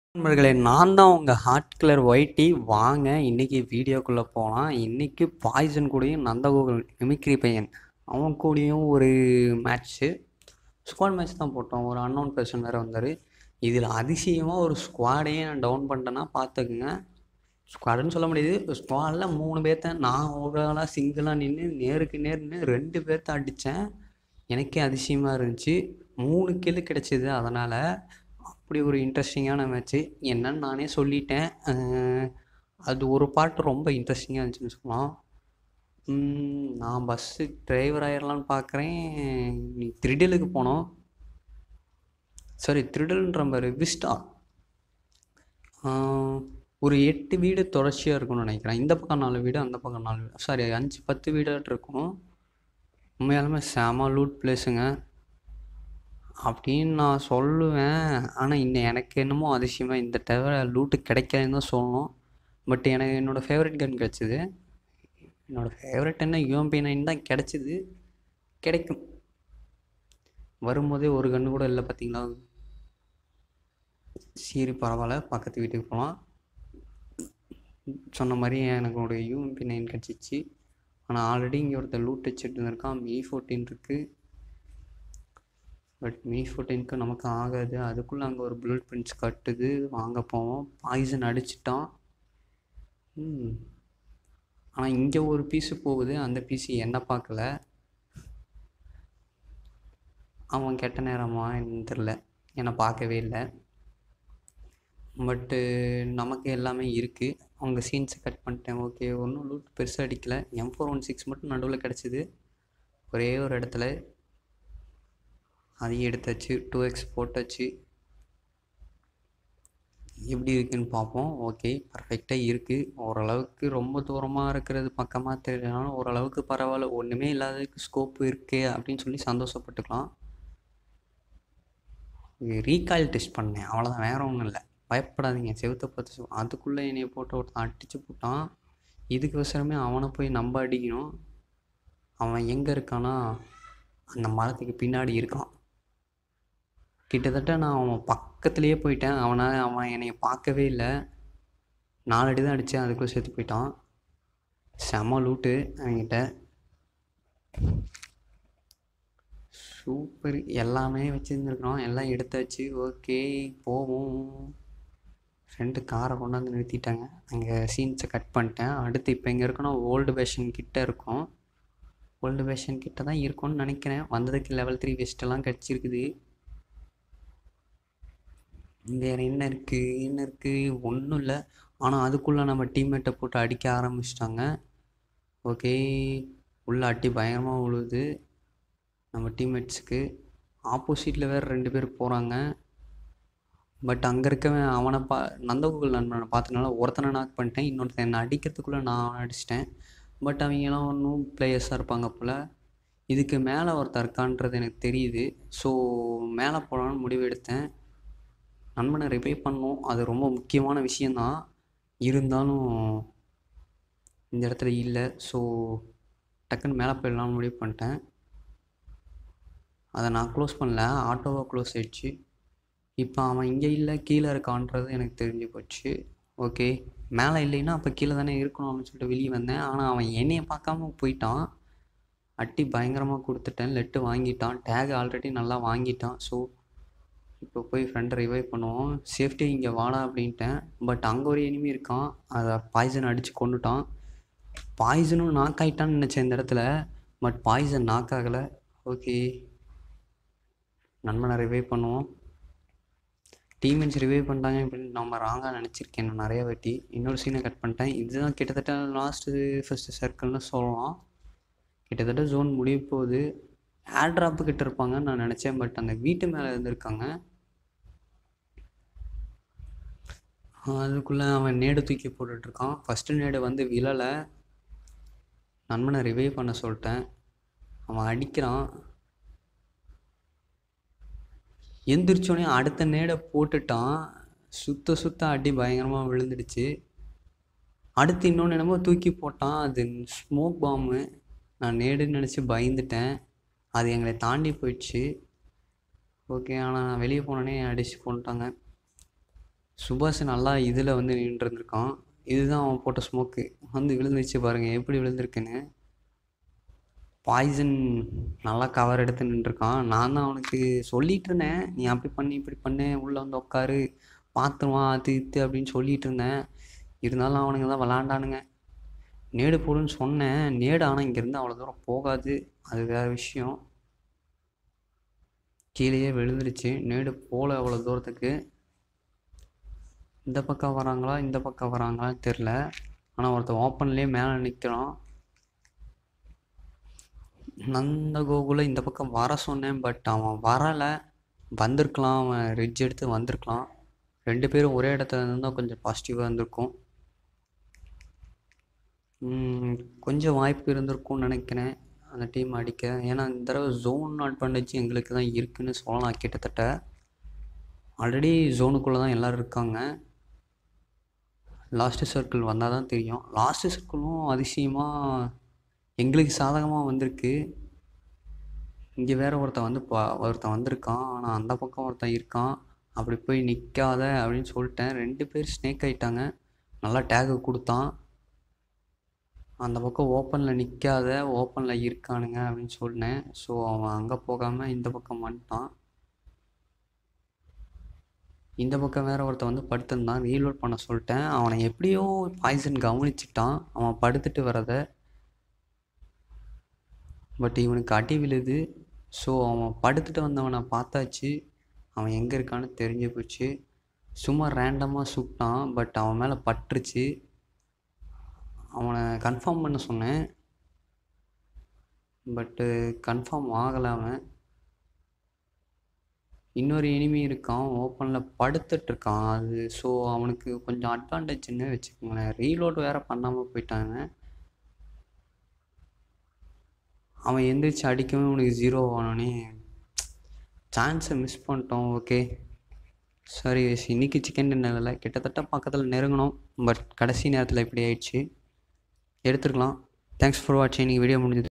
நண்பர்களே நான் தான் உங்கள் ஹார்ட் கிளர் ஒயிட்டி வாங்க இன்றைக்கி வீடியோக்குள்ளே போகலாம் இன்றைக்கி பாய்சன் கூடயும் நந்தகோகுல் மிமிக்ரி பையன் அவன் கூடயும் ஒரு மேட்ச்சு ஸ்குவாட் மேட்ச் தான் போட்டோம் ஒரு அன்னோன் பர்சன் வேறு வந்தார் இதில் அதிசயமாக ஒரு ஸ்குவாடையே நான் டவுன் பண்ணிட்டேன்னா பார்த்துக்குங்க ஸ்குவாடுன்னு சொல்ல முடியாது ஸ்குவாடில் மூணு பேர்த்த நான் ஓவராலாக சிங்கிளாக நின்று நேருக்கு நேர் நின்று ரெண்டு பேர்த்த அடித்தேன் எனக்கே அதிசயமாக இருந்துச்சு மூணு கிலு கிடச்சிது அதனால் அப்படி ஒரு இன்ட்ரெஸ்டிங்கான மேட்ச்சு என்னன்னு நானே சொல்லிட்டேன் அஹ் அது ஒரு பாட்டு ரொம்ப இன்ட்ரெஸ்டிங்காக இருந்துச்சுன்னு சொல்லலாம் உம், நான் பஸ்ஸு டிரைவர் ஆயிடலான்னு பார்க்குறேன் நீ த்ரிடலுக்கு போனோம் சாரி த்ரிடல்ன்ற மாதிரி விஸ்டா ஆஹ், ஒரு எட்டு வீடு தொடர்ச்சியாக இருக்கும்னு நினைக்கிறேன் இந்த பக்கம் நாலு வீடு அந்த பக்கம் நாலு வீடு சாரி அஞ்சு பத்து வீடாட்டு இருக்கும் உண்மையாலுமே செம லூட் பிளேஸுங்க அப்படின்னு நான் சொல்லுவேன் ஆனால் இன்னும் எனக்கு என்னமோ அதிசயமாக இந்த தவிர லூட்டு கிடைக்காதுன்னு தான் சொல்லணும் பட் எனக்கு என்னோடய ஃபேவரட் கன் கிடச்சிது என்னோடய ஃபேவரட் என்ன யூஎம்பி நைன் தான் கிடச்சிது கிடைக்கும் வரும்போதே ஒரு கன்று கூட இல்லை பார்த்தீங்களா சரி பரவாயில்ல பக்கத்து வீட்டுக்கு போகலாம் சொன்ன மாதிரி எனக்கு ஒரு யூஎம்பி நைன் கிடச்சிச்சு ஆனால் ஆல்ரெடி இங்கே ஒருத்தர் லூட் வச்சுட்டு இருந்திருக்கான் மீ ஃபோர்டீன் இருக்குது பட் மீ ஃபோர்டீனுக்கு நமக்கு ஆகாது அதுக்குள்ளே அங்கே ஒரு புல்லட் பிரிண்ட்ஸ் கட்டுது வாங்க போவோம் பாய்சன் அடிச்சிட்டான் ம் ஆனால் இங்கே ஒரு பீஸு போகுது அந்த பீஸு என்ன பார்க்கல அவன் கெட்ட நேரமா என்னன்னு தெரில என்னை பார்க்கவே இல்லை பட்டு நமக்கு எல்லாமே இருக்குது அவங்க சீன்ஸை கட் பண்ணிட்டேன் ஓகே ஒன்றும் லூட் பெருசாக அடிக்கல எம் ஃபோர் ஒன் சிக்ஸ் மட்டும் நடுவில் கிடச்சிது ஒரே ஒரு இடத்துல அதையும் எடுத்தாச்சு டூ எக்ஸ் போட்டாச்சு எப்படி இருக்குன்னு பார்ப்போம் ஓகே பர்ஃபெக்டாக இருக்குது ஓரளவுக்கு ரொம்ப தூரமாக இருக்கிறது பக்கமாக தெரியலனாலும் ஓரளவுக்கு பரவாயில்ல ஒன்றுமே இல்லாததுக்கு ஸ்கோப் இருக்கே அப்படின்னு சொல்லி சந்தோஷப்பட்டுக்கலாம் ரீகால் டெஸ்ட் பண்ணேன் அவ்வளோதான் வேற ஒன்றும் இல்லை பயப்படாதீங்க செவுத்த பார்த்து சொ- அதுக்குள்ளே என்னைய போட்டு ஒருத்தன் அடிச்சு போட்டான் இதுக்கு அவசரமே அவனை போய் நம்ம அடிக்கணும் அவன் எங்கே இருக்கானா அந்த மரத்துக்கு பின்னாடி இருக்கான் கிட்டத்தட்ட நான் அவன் பக்கத்துலேயே போயிட்டேன் அவனால் அவன் என்னை பார்க்கவே இல்லை நாலு அடி தான் அடித்தேன் அதுக்குள்ளே செத்து போயிட்டான் செம லூட்டு அவன்கிட்ட சூப்பர் எல்லாமே வச்சுருந்துருக்குறோம் எல்லாம் எடுத்தாச்சு ஓகே போவோம் ஃப்ரெண்டு காரை கொண்டாந்து நிறுத்திட்டாங்க அங்கே சீன்ஸை கட் பண்ணிட்டேன் அடுத்து இப்போ எங்கே இருக்கணும் ஓல்டு பேஷன் கிட்ட இருக்கும் ஓல்டு பேஷன் கிட்ட தான் இருக்கும்னு நினைக்கிறேன் வந்ததுக்கு லெவல் த்ரீ வெஸ்ட்டெல்லாம் கிடச்சிருக்குது வேறு என்ன இருக்குது என்ன இருக்குது ஒன்றும் இல்லை ஆனால் அதுக்குள்ளே நம்ம டீம்மேட்டை போட்டு அடிக்க ஆரம்பிச்சிட்டாங்க ஓகே உள்ள அடி பயங்கரமாக விழுவுது நம்ம டீம்மேட்ஸுக்கு ஆப்போசிட்டில் வேறு ரெண்டு பேர் போகிறாங்க பட் அங்கே இருக்கவன் அவனை பா நந்தகோகுல் நண்பனை பார்த்தனால ஒருத்தனை நாக் பண்ணிட்டேன் இன்னொருத்தன் என்னை அடிக்கிறதுக்குள்ளே நான் அவனை அடிச்சிட்டேன் பட் அவங்கெல்லாம் ஒன்றும் பிளேயர்ஸாக இருப்பாங்க போல் இதுக்கு மேலே ஒருத்தன் இருக்கான்றது எனக்கு தெரியுது ஸோ மேலே போகலான்னு முடிவு எடுத்தேன் நண்பனை ரிவைவ் பண்ணணும் அது ரொம்ப முக்கியமான விஷயந்தான் இருந்தாலும் இந்த இடத்துல இல்லை ஸோ டக்குன்னு மேலே போயிடலாம்னு முடிவு பண்ணிட்டேன் அதை நான் க்ளோஸ் பண்ணல ஆட்டோவாக க்ளோஸ் ஆயிடுச்சு இப்போ அவன் இங்கே இல்லை கீழே இருக்கான்றது எனக்கு தெரிஞ்சு போச்சு ஓகே மேலே இல்லைன்னா அப்போ கீழே தானே இருக்கணும் அப்படின்னு சொல்லிட்டு வெளியே வந்தேன் ஆனால் அவன் என்னைய பார்க்காம போயிட்டான் அட்டி பயங்கரமாக கொடுத்துட்டேன் லெட்டு வாங்கிட்டான் டேக் ஆல்ரெடி நல்லா வாங்கிட்டான் ஸோ இப்போ போய் ஃப்ரெண்டை ரிவைவ் பண்ணுவோம் சேஃப்டி இங்கே வாடா அப்படின்ட்டேன் பட் அங்கே ஒரு எனிமி இருக்கான் அதை பாய்சன் அடித்து கொண்டுட்டான் பாய்சனும் நாக் ஆகிட்டான்னு நினச்சேன் இந்த இடத்துல பட் பாய்சன் நாக் ஆகலை ஓகே நண்பனை ரிவைவ் பண்ணுவோம் டீம்மேட்ஸ் ரிவைவ் பண்ணிட்டாங்க அப்படின்னு நம்ம ராங்காக நினச்சிருக்கேன் நான் நிறைய வாட்டி இன்னொரு சீனை கட் பண்ணிட்டேன் இதுதான் கிட்டத்தட்ட லாஸ்ட்டு ஃபஸ்ட்டு சர்க்கிள்னு சொல்லலாம் கிட்டத்தட்ட ஜோன் முடிய போகுது ஏர் ட்ராப்பு கிட்ட இருப்பாங்கன்னு நான் நினச்சேன் பட் அந்த வீட்டு மேலே இருந்திருக்காங்க அதுக்குள்ளே அவன் நேடு தூக்கி போட்டுட்ருக்கான் ஃபஸ்ட்டு நேடு வந்து விழலை நண்பனை ரிவைவ் பண்ண சொல்லிட்டேன் அவன் அடிக்கிறான் எந்திரிச்சோடனே அடுத்த நேடை போட்டுட்டான் சுத்த சுத்த அடி பயங்கரமாக விழுந்துடுச்சு அடுத்து இன்னொன்று என்னமோ தூக்கி போட்டான் அது ஸ்மோக் பாம்பு நான் நேடுன்னு நினச்சி பயந்துட்டேன் அது எங்களை தாண்டி போயிடுச்சு ஓகே ஆனால் நான் வெளியே போனோடனே அடிச்சு கொண்டுட்டாங்க சுபாஷ் நல்லா இதில் வந்து நின்றுருந்துருக்கான் இதுதான் அவன் போட்ட ஸ்மோக்கு வந்து விழுந்துச்சு பாருங்கள் எப்படி விழுந்திருக்குன்னு பாய்சன் நல்லா கவர் எடுத்து நின்றுருக்கான் நான் தான் அவனுக்கு சொல்லிட்டு இருந்தேன் நீ அப்படி பண்ணி இப்படி பண்ணு உள்ளே வந்து உட்காரு பார்த்துருவான் அது இது அப்படின்னு சொல்லிட்டு இருந்தேன் இருந்தாலும் அவனுங்க தான் விளாண்டானுங்க நேடு போடுன்னு சொன்னேன் நேடு ஆனால் இங்கேருந்து அவ்வளோ தூரம் போகாது அது வேறு விஷயம் கீழேயே விழுந்துருச்சு நேடு போகல அவ்வளோ தூரத்துக்கு இந்த பக்கம் வராங்களா இந்த பக்கம் வராங்களான்னு தெரில ஆனால் ஒருத்தன் ஓப்பன்லேயே மேலே நிற்கிறான் நந்த கோகுல இந்த பக்கம் வர சொன்னேன் பட் அவன் வரலை வந்திருக்கலாம் அவன் ரிட்ஜ் எடுத்து வந்திருக்கலாம் ரெண்டு பேரும் ஒரே இடத்துல இருந்தால் கொஞ்சம் பாசிட்டிவாக இருந்திருக்கும் ம், கொஞ்சம் வாய்ப்பு இருந்திருக்கும்னு நினைக்கிறேன் அந்த டீம் அடிக்க ஏன்னா இந்த தடவை ஜோன் அட்வான்டேஜ் எங்களுக்கு தான் இருக்குன்னு சொல்லலாம் கிட்டத்தட்ட ஆல்ரெடி ஜோனுக்குள்ளே தான் எல்லோரும் இருக்காங்க லாஸ்ட்டு சர்க்கிள் வந்தால் தான் தெரியும் லாஸ்ட்டு சர்க்கிளும் அதிசயமாக எங்களுக்கு சாதகமாக வந்திருக்கு இங்கே வேற ஒருத்தன் வந்து பா ஒருத்தன் வந்திருக்கான் ஆனால் அந்த பக்கம் ஒருத்தன் இருக்கான் அப்படி போய் நிற்காத அப்படின்னு சொல்லிட்டேன் ரெண்டு பேர் ஸ்னேக் ஆயிட்டாங்க நல்லா டேகு கொடுத்தான் அந்த பக்கம் ஓப்பனில் நிற்காத ஓப்பனில் இருக்கானுங்க அப்படின்னு சொன்னேன் ஸோ அவன் அங்கே போகாமல் இந்த பக்கம் வந்துட்டான் இந்த பக்கம் வேற ஒருத்தன் வந்து படுத்திருந்தான் ரீலோட் பண்ண சொல்லிட்டேன் அவனை எப்படியோ பாய்சன் கவனிச்சிட்டான் அவன் படுத்துட்டு வரத பட் இவனுக்கு அடி விழுது ஸோ அவன் படுத்துட்டு வந்தவனை பார்த்தாச்சு அவன் எங்கே இருக்கான்னு தெரிஞ்சு போச்சு சும்மா ரேண்டமாக சுட்டான் பட் அவன் மேலே பட்டுருச்சு அவனை கன்ஃபார்ம் பண்ண சொன்னேன் பட்டு கன்ஃபார்ம் ஆகலை அவன் இன்னொரு எனிமி இருக்கான் ஓப்பனில் படுத்துட்டு இருக்கான் அது ஸோ அவனுக்கு கொஞ்சம் அட்வான்டேஜ்னு வச்சுக்கோங்களேன் ரீலோட் வேறு பண்ணாமல் போயிட்டாங்க அவன் எந்திரிச்சு அடிக்கவும் உனக்கு ஜீரோ ஆனோடனே சான்ஸை மிஸ் பண்ணிட்டோம் ஓகே சாரி இன்னைக்கு சிக்கன் டின்னரில் கிட்டத்தட்ட பக்கத்தில் நெருங்கினோம் பட் கடைசி நேரத்தில் இப்படி ஆயிடுச்சு எடுத்துருக்கலாம் தேங்க்ஸ் ஃபார் வாட்சிங் இன்னைக்கு வீடியோ முடிஞ்சது